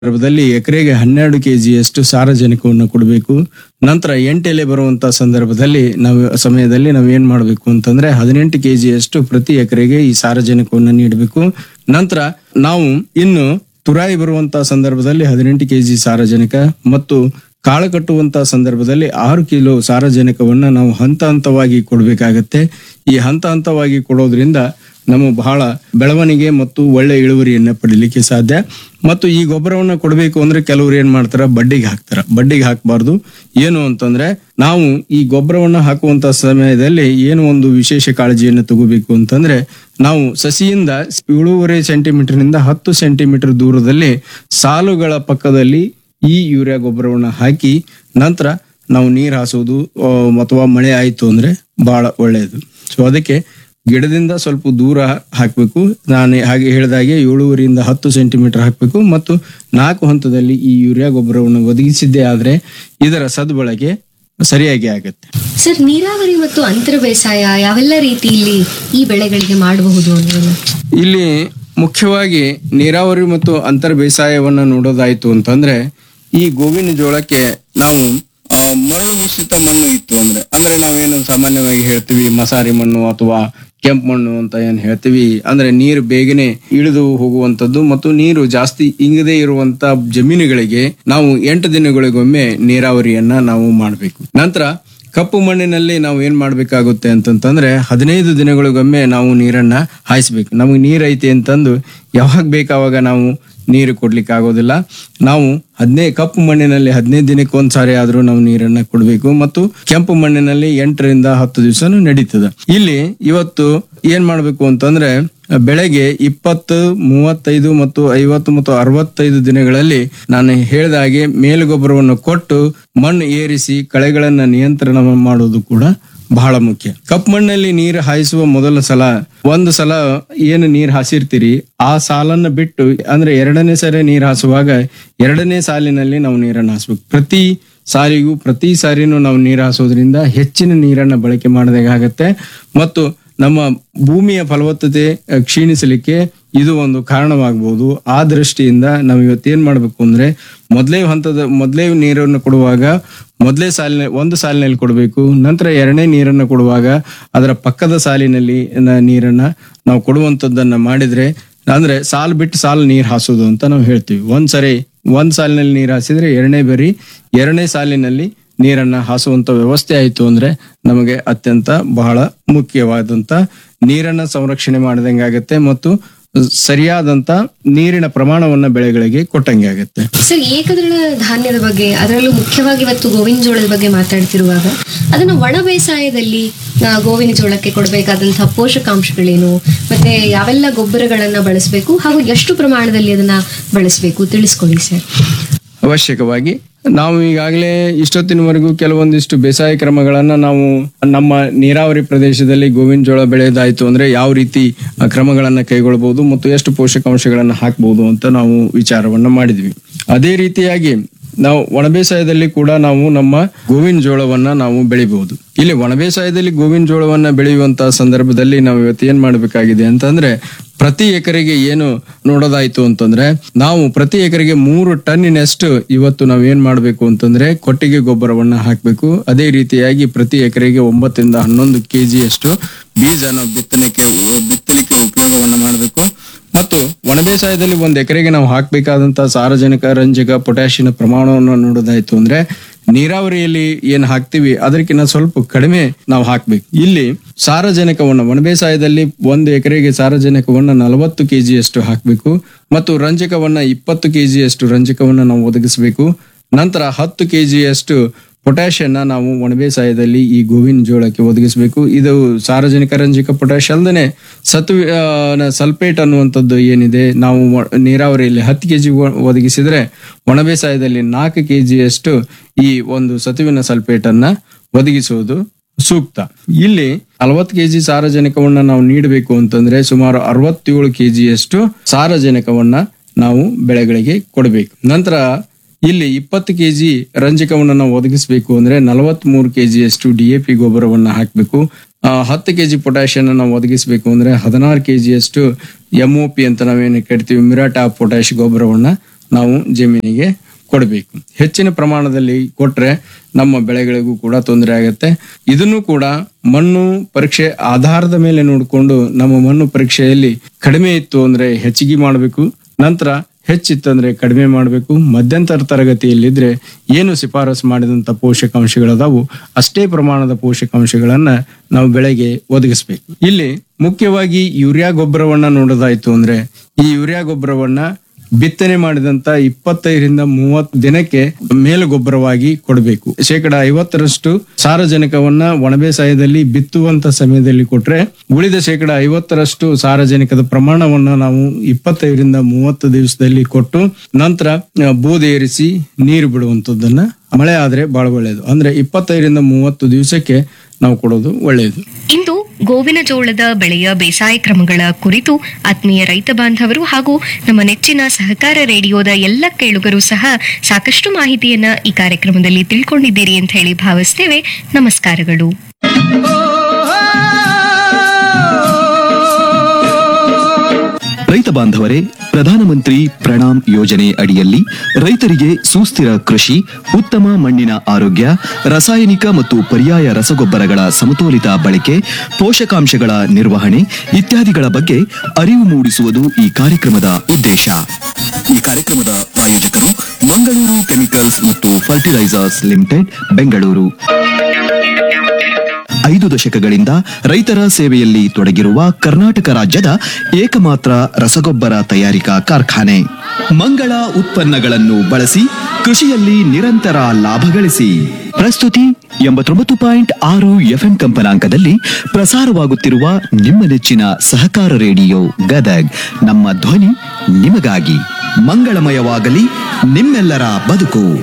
ಸಂದರ್ಭದಲ್ಲಿ ಎಕರೆಗೆ ಹನ್ನೆರಡು ಕೆಜಿಯಷ್ಟು ಸಾರಜನಕವನ್ನು ಕೊಡಬೇಕು ನಂತರ ಎಂಟೆಲೆ ಬರುವಂತ ಸಂದರ್ಭದಲ್ಲಿ ನಾವು ಸಮಯದಲ್ಲಿ ನಾವು ಏನ್ ಮಾಡಬೇಕು ಅಂತಂದ್ರೆ ಹದಿನೆಂಟು ಕೆಜಿಯಷ್ಟು ಪ್ರತಿ ಎಕರೆಗೆ ಈ ಸಾರಜನಕವನ್ನು ನೀಡಬೇಕು ನಂತರ ನಾವು ಇನ್ನು ತುರಾಯಿ ಬರುವಂತ ಸಂದರ್ಭದಲ್ಲಿ ಹದಿನೆಂಟು ಕೆಜಿ ಸಾರಜನಕ ಮತ್ತು ಕಾಳು ಕಟ್ಟುವಂತ ಸಂದರ್ಭದಲ್ಲಿ ಆರು ಕಿಲೋ ಸಾರಜನಕವನ್ನ ನಾವು ಹಂತ ಹಂತವಾಗಿ ಕೊಡಬೇಕಾಗತ್ತೆ ಈ ಹಂತ ಹಂತವಾಗಿ ಕೊಡೋದ್ರಿಂದ ನಮಗೆ ಬಹಳ ಬೆಳವಣಿಗೆ ಮತ್ತು ಒಳ್ಳೆ ಇಳುವರಿಯನ್ನ ಪಡಿಲಿಕ್ಕೆ ಸಾಧ್ಯ ಮತ್ತು ಈ ಗೊಬ್ಬರವನ್ನ ಕೊಡಬೇಕು ಅಂದ್ರೆ ಕೆಲವರು ಏನ್ ಮಾಡ್ತಾರ ಬಡ್ಡಿಗೆ ಹಾಕ್ತಾರ ಬಡ್ಡಿಗೆ ಹಾಕಬಾರ್ದು ಏನು ಅಂತಂದ್ರೆ ನಾವು ಈ ಗೊಬ್ಬರವನ್ನ ಹಾಕುವಂತ ಸಮಯದಲ್ಲಿ ಏನು ಒಂದು ವಿಶೇಷ ಕಾಳಜಿಯನ್ನು ತಗೋಬೇಕು ಅಂತಂದ್ರೆ ನಾವು ಸಸಿಯಿಂದ ಏಳೂವರೆ ಸೆಂಟಿಮೀಟರ್ ನಿಂದ ಹತ್ತು ಸೆಂಟಿಮೀಟರ್ ದೂರದಲ್ಲಿ ಸಾಲುಗಳ ಪಕ್ಕದಲ್ಲಿ ಈ ಯೂರಿಯಾ ಗೊಬ್ಬರವನ್ನ ಹಾಕಿ ನಂತರ ನಾವು ನೀರು ಹಾಸೋದು ಆ, ಅಥವಾ ಮಳೆ ಆಯ್ತು ಅಂದ್ರೆ ಬಹಳ ಒಳ್ಳೆಯದು ಸೊ ಅದಕ್ಕೆ ಗಿಡದಿಂದ ಸ್ವಲ್ಪ ದೂರ ಹಾಕಬೇಕು ನಾನು ಹಾಗೆ ಹೇಳಿದಾಗೆ ಏಳುವರಿಯಿಂದ ಹತ್ತು ಸೆಂಟಿಮೀಟರ್ ಹಾಕಬೇಕು ಮತ್ತು ನಾಲ್ಕು ಹಂತದಲ್ಲಿ ಈ ಯೂರಿಯಾ ಗೊಬ್ಬರವನ್ನು ಒದಗಿಸಿದ್ದೇ ಆದ್ರೆ ಇದರ ಸದ್ಬಳಕೆ ಸರಿಯಾಗಿ ಆಗತ್ತೆ ಸರ್ ನೀರಾವರಿ ಮತ್ತು ಅಂತರ ಬೇಸಾಯ ಯಾವೆಲ್ಲ ರೀತಿಯಲ್ಲಿ ಈ ಬೆಳೆಗಳಿಗೆ ಮಾಡಬಹುದು ಅನ್ನೋದನ್ನ ಇಲ್ಲಿ ಮುಖ್ಯವಾಗಿ ನೀರಾವರಿ ಮತ್ತು ಅಂತರ್ ಬೇಸಾಯವನ್ನ ನೋಡೋದಾಯ್ತು ಅಂತಂದ್ರೆ ಈ ಗೋವಿನ ಜೋಳಕ್ಕೆ ನಾವು ಆ, ಮರಳು ಮಿಶ್ರಿತ ಮಣ್ಣು ಇತ್ತು ಅಂದ್ರೆ ಅಂದ್ರೆ ನಾವೇನು ಸಾಮಾನ್ಯವಾಗಿ ಹೇಳ್ತೀವಿ ಮಸಾರಿ ಮಣ್ಣು ಅಥವಾ ಕೆಂಪು ಮಣ್ಣು ಅಂತ ಏನ್ ಹೇಳ್ತೀವಿ ಅಂದ್ರೆ ನೀರು ಬೇಗನೆ ಇಳಿದು ಹೋಗುವಂತದ್ದು ಮತ್ತು ನೀರು ಜಾಸ್ತಿ ಇಂಗದೇ ಇರುವಂತ ಜಮೀನುಗಳಿಗೆ ನಾವು ಎಂಟು ದಿನಗಳಿಗೊಮ್ಮೆ ನೀರಾವರಿಯನ್ನ ನಾವು ಮಾಡಬೇಕು ನಂತರ ಕಪ್ಪು ಮಣ್ಣಿನಲ್ಲಿ ನಾವು ಏನ್ ಮಾಡ್ಬೇಕಾಗುತ್ತೆ ಅಂತಂತಂದ್ರೆ ಹದಿನೈದು ದಿನಗಳಿಗೊಮ್ಮೆ ನಾವು ನೀರನ್ನ ಹಾಯಿಸ್ಬೇಕು ನಮಗೆ ನೀರ್ ಐತಿ ಅಂತಂದು ಯಾವಾಗ ಬೇಕಾವಾಗ ನಾವು ನೀರು ಕೊಡ್ಲಿಕ್ಕೆ ಆಗೋದಿಲ್ಲ ನಾವು ಹದಿನೈದು ಕಪ್ಪು ಮಣ್ಣಿನಲ್ಲಿ ಹದಿನೈದು ದಿನಕ್ಕೆ ಒಂದ್ಸಾರಿ ಆದ್ರೂ ನಾವು ನೀರನ್ನ ಕೊಡಬೇಕು ಮತ್ತು ಕೆಂಪು ಮಣ್ಣಿನಲ್ಲಿ ಎಂಟರಿಂದ ಹತ್ತು ದಿವಸನೂ ನಡೀತದೆ ಇಲ್ಲಿ ಇವತ್ತು ಏನ್ ಮಾಡ್ಬೇಕು ಅಂತಂದ್ರೆ ಬೆಳೆಗೆ ಇಪ್ಪತ್ತು ಮೂವತ್ತೈದು ಮತ್ತು ಐವತ್ತು ಮತ್ತು ಅರವತ್ತೈದು ದಿನಗಳಲ್ಲಿ ನಾನು ಹೇಳಿದ ಹಾಗೆ ಮೇಲುಗೊಬ್ಬರವನ್ನು ಕೊಟ್ಟು ಮಣ್ಣು ಏರಿಸಿ ಕಳೆಗಳನ್ನ ನಿಯಂತ್ರಣ ಮಾಡೋದು ಕೂಡ ಬಹಳ ಮುಖ್ಯ ಕಪ್ ಮಣ್ಣಲ್ಲಿ ನೀರು ಹಾಯಿಸುವ ಮೊದಲ ಸಲ ಒಂದು ಸಲ ಏನು ನೀರ್ ಹಾಸಿರ್ತೀರಿ ಆ ಸಾಲನ್ನ ಬಿಟ್ಟು ಅಂದ್ರೆ ಎರಡನೇ ಸರಿ ನೀರ್ ಹಾಸುವಾಗ ಎರಡನೇ ಸಾಲಿನಲ್ಲಿ ನಾವು ನೀರನ್ನು ಹಾಸ್ಬೇಕು ಪ್ರತಿ ಸಾಲಿಗೂ ಪ್ರತಿ ಸಾರಿನೂ ನಾವು ನೀರು ಹಾಸೋದ್ರಿಂದ ಹೆಚ್ಚಿನ ನೀರನ್ನ ಬಳಕೆ ಮಾಡಬೇಕಾಗತ್ತೆ ಮತ್ತು ನಮ್ಮ ಭೂಮಿಯ ಫಲವತ್ತತೆ ಅಹ್, ಕ್ಷೀಣಿಸಲಿಕ್ಕೆ ಇದು ಒಂದು ಕಾರಣವಾಗಬಹುದು ಆ ದೃಷ್ಟಿಯಿಂದ ನಾವು ಇವತ್ತೇನ್ ಮಾಡ್ಬೇಕು ಅಂದ್ರೆ ಮೊದಲೇ ಹಂತದ ಮೊದಲೇ ನೀರನ್ನು ಕೊಡುವಾಗ ಮೊದಲೇ ಸಾಲಿನ ಒಂದು ಸಾಲಿನಲ್ಲಿ ಕೊಡಬೇಕು ನಂತರ ಎರಡನೇ ನೀರನ್ನು ಕೊಡುವಾಗ ಅದರ ಪಕ್ಕದ ಸಾಲಿನಲ್ಲಿ ನ- ನೀರನ್ನ ನಾವು ಕೊಡುವಂತದ್ದನ್ನ ಮಾಡಿದ್ರೆ ಅಂದ್ರೆ ಸಾಲ್ ಬಿಟ್ಟು ಸಾಲ್ ನೀರ್ ಹಾಸೋದು ಅಂತ ನಾವು ಹೇಳ್ತೀವಿ ಒಂದ್ ಸರಿ ಒಂದ್ ಸಾಲಿನಲ್ಲಿ ನೀರ್ ಹಾಸಿದ್ರೆ ಎರಡನೇ ಬರಿ ಎರಡನೇ ಸಾಲಿನಲ್ಲಿ ನೀರನ್ನ ಹಾಸುವಂತ ವ್ಯವಸ್ಥೆ ಆಯ್ತು ಅಂದ್ರೆ ನಮಗೆ ಅತ್ಯಂತ ಬಹಳ ಮುಖ್ಯವಾದಂತ ನೀರನ್ನ ಸಂರಕ್ಷಣೆ ಮಾಡಿದಂಗಾಗತ್ತೆ ಮತ್ತು ಸರಿಯಾದಂತ ನೀರಿನ ಪ್ರಮಾಣವನ್ನ ಬೆಳೆಗಳಿಗೆ ಕೊಟ್ಟಂಗೆ ಆಗುತ್ತೆ ಸರ್ ಏಕದಳ ಧಾನ್ಯದ ಬಗ್ಗೆ ಅದರಲ್ಲೂ ಮುಖ್ಯವಾಗಿ ಇವತ್ತು ಗೋವಿನ ಜೋಳದ ಬಗ್ಗೆ ಮಾತಾಡ್ತಿರುವಾಗ ಅದನ್ನ ಒಣ ಬೇಸಾಯದಲ್ಲಿ ಆ, ಗೋವಿನ ಜೋಳಕ್ಕೆ ಕೊಡಬೇಕಾದಂತಹ ಪೋಷಕಾಂಶಗಳೇನು ಮತ್ತೆ ಯಾವೆಲ್ಲ ಗೊಬ್ಬರಗಳನ್ನ ಬಳಸಬೇಕು ಹಾಗೂ ಎಷ್ಟು ಪ್ರಮಾಣದಲ್ಲಿ ಅದನ್ನ ಬಳಸಬೇಕು ತಿಳಿಸ್ಕೊಡಿ ಸರ್ ಅವಶ್ಯಕವಾಗಿ ನಾವು ಈಗಾಗಲೇ ಇಷ್ಟೊತ್ತಿನವರೆಗೂ ಕೆಲವೊಂದಿಷ್ಟು ಬೇಸಾಯ ಕ್ರಮಗಳನ್ನ ನಾವು ನಮ್ಮ ನೀರಾವರಿ ಪ್ರದೇಶದಲ್ಲಿ ಗೋವಿನ ಜೋಳ ಬೆಳೆದಾಯ್ತು ಅಂದ್ರೆ ಯಾವ ರೀತಿ ಆ, ಕ್ರಮಗಳನ್ನ ಕೈಗೊಳ್ಳಬಹುದು ಮತ್ತು ಎಷ್ಟು ಪೋಷಕಾಂಶಗಳನ್ನ ಹಾಕಬಹುದು ಅಂತ ನಾವು ವಿಚಾರವನ್ನ ಮಾಡಿದ್ವಿ ಅದೇ ರೀತಿಯಾಗಿ ನಾವು ಒಣ ಬೇಸಾಯದಲ್ಲಿ ಕೂಡ ನಾವು ನಮ್ಮ ಗೋವಿನ ಜೋಳವನ್ನ ನಾವು ಬೆಳಿಬಹುದು ಇಲ್ಲಿ ಒಣ ಬೇಸಾಯದಲ್ಲಿ ಗೋವಿನ ಜೋಳವನ್ನ ಬೆಳೆಯುವಂತ ಸಂದರ್ಭದಲ್ಲಿ ನಾವು ಇವತ್ತು ಏನ್ ಮಾಡಬೇಕಾಗಿದೆ ಅಂತಂದ್ರೆ ಪ್ರತಿ ಎಕರೆಗೆ ಏನು ನೋಡೋದಾಯ್ತು ಅಂತಂದ್ರೆ ನಾವು ಪ್ರತಿ ಎಕರೆಗೆ ಮೂರು ಟನ್ನಿನಷ್ಟು ಇವತ್ತು ನಾವು ಏನ್ ಮಾಡಬೇಕು ಅಂತಂದ್ರೆ ಕೊಟ್ಟಿಗೆ ಗೊಬ್ಬರವನ್ನ ಹಾಕಬೇಕು ಅದೇ ರೀತಿಯಾಗಿ ಪ್ರತಿ ಎಕರೆಗೆ ಒಂಬತ್ತರಿಂದ ಹನ್ನೊಂದು ಕೆಜಿಯಷ್ಟು ಬೀಜ ನಾವು ಬಿತ್ತನೆಗೆ ಬಿತ್ತಲಿಕ್ಕೆ ಉಪಯೋಗವನ್ನ ಮಾಡಬೇಕು ಮತ್ತು ಒಣ ಬೇಸಾಯದಲ್ಲಿ ಒಂದ್ ಎಕರೆಗೆ ನಾವು ಹಾಕಬೇಕಾದಂತ ಸಾರಜನಕ ರಂಜಕ ಪೊಟ್ಯಾಷಿಯಂ ಪ್ರಮಾಣವನ್ನು ನೋಡೋದಾಯ್ತು ಅಂದ್ರೆ ನೀರಾವರಿಯಲ್ಲಿ ಏನ್ ಹಾಕ್ತಿವಿ ಅದಕ್ಕಿಂತ ಸ್ವಲ್ಪ ಕಡಿಮೆ ನಾವು ಹಾಕ್ಬೇಕು ಇಲ್ಲಿ ಸಾರಜನಕವನ್ನು ಒಣ ಬೇಸಾಯದಲ್ಲಿ ಒಂದು ಎಕರೆಗೆ ಸಾರಜನಕವನ್ನ ನಲವತ್ತು ಕೆಜಿಯಷ್ಟು ಹಾಕಬೇಕು ಮತ್ತು ರಂಜಕವನ್ನ ಇಪ್ಪತ್ತು ಕೆಜಿಯಷ್ಟು ರಂಜಕವನ್ನ ನಾವು ಒದಗಿಸಬೇಕು ನಂತರ ಹತ್ತು ಕೆಜಿಯಷ್ಟು ಪೊಟ್ಯಾಷಿಯನ್ನ ನಾವು ಒಣ ಬೇಸಾಯದಲ್ಲಿ ಈ ಗೋವಿನ ಜೋಳಕ್ಕೆ ಒದಗಿಸಬೇಕು ಇದು ಸಾರಜನಕ ರಂಜಕ ಪೊಟ್ಯಾಷ್ ಅಲ್ಲದೆ ಸತ್ವ ಆ, ಸಲ್ಫೇಟ್ ಅನ್ನುವಂಥದ್ದು ಏನಿದೆ ನಾವು ಒ- ನೀರಾವರಿಯಲ್ಲಿ ಹತ್ತು ಕೆಜಿ ಒದಗಿಸಿದ್ರೆ ಒಣ ಬೇಸಾಯದಲ್ಲಿ ನಾಲ್ಕು ಕೆಜಿಯಷ್ಟು ಈ ಒಂದು ಸತುವಿನ ಸಲ್ಫೇಟ್ ಅನ್ನ ಒದಗಿಸುವುದು ಸೂಕ್ತ ಇಲ್ಲಿ ನಲವತ್ತು ಕೆಜಿ ಸಾರಜನಕವನ್ನ ನಾವು ನೀಡಬೇಕು ಅಂತಂದ್ರೆ ಸುಮಾರು ಅರವತ್ತೇಳು ಕೆಜಿಯಷ್ಟು ಸಾರಜನಕವನ್ನ ನಾವು ಬೆಳೆಗಳಿಗೆ ಕೊಡಬೇಕು ನಂತರ ಇಲ್ಲಿ ಇಪ್ಪತ್ತು ಕೆಜಿ ರಂಜಕವನ್ನು ನಾವು ಒದಗಿಸಬೇಕು ಅಂದ್ರೆ ನಲವತ್ತ್ ಮೂರು ಕೆಜಿಯಷ್ಟು ಡಿ ಎ ಪಿ ಗೊಬ್ಬರವನ್ನ ಹಾಕಬೇಕು ಹತ್ತು ಕೆಜಿ ಪೊಟ್ಯಾಷಿಯಂ ನಾವು ಒದಗಿಸಬೇಕು ಅಂದ್ರೆ ಹದಿನಾರು ಕೆಜಿಯಷ್ಟು ಎಂ ಒ ಪಿ ಅಂತ ನಾವೇನು ಕರಿತೀವಿ ಮಿರಾಟಾ ಪೊಟ್ಯಾಶ್ ಗೊಬ್ಬರವನ್ನ ನಾವು ಜಮೀನಿಗೆ ಕೊಡಬೇಕು ಹೆಚ್ಚಿನ ಪ್ರಮಾಣದಲ್ಲಿ ಕೊಟ್ರೆ ನಮ್ಮ ಬೆಳೆಗಳಿಗೂ ಕೂಡ ತೊಂದರೆ ಆಗುತ್ತೆ ಇದನ್ನು ಕೂಡ ಮಣ್ಣು ಪರೀಕ್ಷೆ ಆಧಾರದ ಮೇಲೆ ನೋಡಿಕೊಂಡು ನಮ್ಮ ಮಣ್ಣು ಪರೀಕ್ಷೆಯಲ್ಲಿ ಕಡಿಮೆ ಇತ್ತು ಅಂದ್ರೆ ಹೆಚ್ಚಿಗೆ ಮಾಡಬೇಕು ನಂತರ ಹೆಚ್ಚಿತ್ತಂದ್ರೆ ಕಡಿಮೆ ಮಾಡಬೇಕು ಮಧ್ಯಂತರ ತರಗತಿಯಲ್ಲಿದ್ರೆ ಏನು ಶಿಫಾರಸು ಮಾಡಿದಂತ ಪೋಷಕಾಂಶಗಳದಾವು ಅಷ್ಟೇ ಪ್ರಮಾಣದ ಪೋಷಕಾಂಶಗಳನ್ನ ನಾವು ಬೆಳೆಗೆ ಒದಗಿಸ್ಬೇಕು ಇಲ್ಲಿ ಮುಖ್ಯವಾಗಿ ಯೂರಿಯಾ ಗೊಬ್ಬರವನ್ನ ನೋಡೋದಾಯ್ತು ಅಂದ್ರೆ ಈ ಯೂರಿಯಾ ಗೊಬ್ಬರವನ್ನ ಬಿತ್ತನೆ ಮಾಡಿದಂತ ಇಪ್ಪತ್ತೈದರಿಂದ ಮೂವತ್ತು ದಿನಕ್ಕೆ ಮೇಲು ಗೊಬ್ಬರವಾಗಿ ಕೊಡಬೇಕು ಶೇಕಡ ಐವತ್ತರಷ್ಟು ಸಾರಜನಕವನ್ನ ಒಣಬೇಸಾಯದಲ್ಲಿ ಬಿತ್ತುವಂತ ಸಮಯದಲ್ಲಿ ಕೊಟ್ರೆ ಉಳಿದ ಶೇಕಡ ಐವತ್ತರಷ್ಟು ಸಾರಜನಕದ ಪ್ರಮಾಣವನ್ನ ನಾವು ಇಪ್ಪತ್ತೈದರಿಂದ ಮೂವತ್ತು ದಿವಸದಲ್ಲಿ ಕೊಟ್ಟು ನಂತರ ಆ, ಬೂದಿ ಏರಿಸಿ ನೀರು ಬಿಡುವಂತದ್ದನ್ನ ಮಳೆ ಆದ್ರೆ ಬಹಳ ಒಳ್ಳೆಯದು ಅಂದ್ರೆ ಇಪ್ಪತ್ತೈದರಿಂದ ಮೂವತ್ತು ದಿವಸಕ್ಕೆ ನಾವು ಕೊಡೋದು ಒಳ್ಳೆಯದು ಇಂದು ಗೋವಿನ ಜೋಳದ ಬೆಳೆಯ ಬೇಸಾಯ ಕ್ರಮಗಳ ಕುರಿತು ಆತ್ಮೀಯ ರೈತ ಬಾಂಧವರು ಹಾಗೂ ನಮ್ಮ ನೆಚ್ಚಿನ ಸಹಕಾರ ರೇಡಿಯೋದ ಎಲ್ಲ ಕೇಳುಗರು ಸಹ ಸಾಕಷ್ಟು ಮಾಹಿತಿಯನ್ನ ಈ ಕಾರ್ಯಕ್ರಮದಲ್ಲಿ ತಿಳ್ಕೊಂಡಿದ್ದೀರಿ ಅಂತ ಹೇಳಿ ಭಾವಿಸ್ತೇವೆ ನಮಸ್ಕಾರಗಳು ರೈತ ಬಾಂಧವರೇ ಪ್ರಧಾನಮಂತ್ರಿ ಪ್ರಣಾಮ್ ಯೋಜನೆ ಅಡಿಯಲ್ಲಿ ರೈತರಿಗೆ ಸುಸ್ಥಿರ ಕೃಷಿ ಉತ್ತಮ ಮಣ್ಣಿನ ಆರೋಗ್ಯ ರಾಸಾಯನಿಕ ಮತ್ತು ಪರ್ಯಾಯ ರಸಗೊಬ್ಬರಗಳ ಸಮತೋಲಿತ ಬಳಕೆ ಪೋಷಕಾಂಶಗಳ ನಿರ್ವಹಣೆ ಇತ್ಯಾದಿಗಳ ಬಗ್ಗೆ ಅರಿವು ಮೂಡಿಸುವುದು ಈ ಕಾರ್ಯಕ್ರಮದ ಉದ್ದೇಶ ಈ ಕಾರ್ಯಕ್ರಮದ ಪ್ರಾಯೋಜಕರು ಮಂಗಳೂರು ಕೆಮಿಕಲ್ಸ್ ಮತ್ತು ಫರ್ಟಿಲೈಸರ್ಸ್ ಲಿಮಿಟೆಡ್ ಬೆಂಗಳೂರು ಐದು ದಶಕಗಳಿಂದ ರೈತರ ಸೇವೆಯಲ್ಲಿ ತೊಡಗಿರುವ ಕರ್ನಾಟಕ ರಾಜ್ಯದ ಏಕಮಾತ್ರ ರಸಗೊಬ್ಬರ ತಯಾರಿಕಾ ಕಾರ್ಖಾನೆ ಮಂಗಳ ಉತ್ಪನ್ನಗಳನ್ನು ಬಳಸಿ ಕೃಷಿಯಲ್ಲಿ ನಿರಂತರ ಲಾಭ ಗಳಿಸಿ ಪ್ರಸ್ತುತಿ ಎಂಬತ್ತೊಂಬತ್ತು ಪಾಯಿಂಟ್ ಆರು ಎಫ್ಎಂ ಕಂಪನಾಂಕದಲ್ಲಿ ಪ್ರಸಾರವಾಗುತ್ತಿರುವ ನಿಮ್ಮ ನೆಚ್ಚಿನ ಸಹಕಾರ ರೇಡಿಯೋ ಗದಗ್ ನಮ್ಮ ಧ್ವನಿ ನಿಮಗಾಗಿ ಮಂಗಳಮಯವಾಗಲಿ ನಿಮ್ಮೆಲ್ಲರ ಬದುಕು